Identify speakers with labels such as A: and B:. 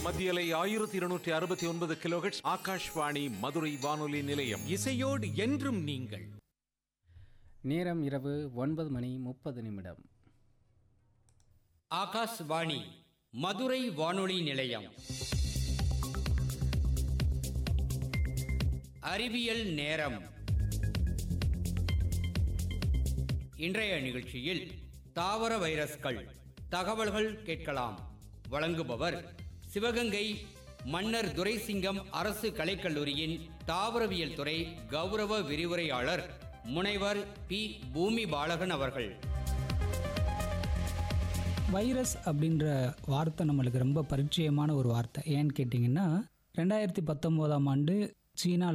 A: மத்தியலை ஆயிரத்தி இருநூற்றி அறுபத்தி ஒன்பது கிலோஹெட்ஸ் ஆகாஷ்வாணி மதுரை வானொலி நிலையம்
B: இசையோடு என்றும் நீங்கள்
C: நேரம் இரவு ஒன்பது மணி முப்பது நிமிடம்
D: ஆகாஷ்வாணி மதுரை வானொலி நிலையம் அறிவியல் நேரம் இன்றைய நிகழ்ச்சியில் தாவர வைரஸ்கள் தகவல்கள் கேட்கலாம் வழங்குபவர் சிவகங்கை மன்னர் துரைசிங்கம் அரசு கலைக்கல்லூரியின் தாவரவியல் துறை கௌரவ விரிவுரையாளர் முனைவர் பி பூமி பாலகன் அவர்கள்
E: வைரஸ் அப்படின்ற வார்த்தை நம்மளுக்கு ரொம்ப பரிச்சயமான ஒரு வார்த்தை ஏன்னு கேட்டிங்கன்னா ரெண்டாயிரத்தி பத்தொம்போதாம் ஆண்டு சீனா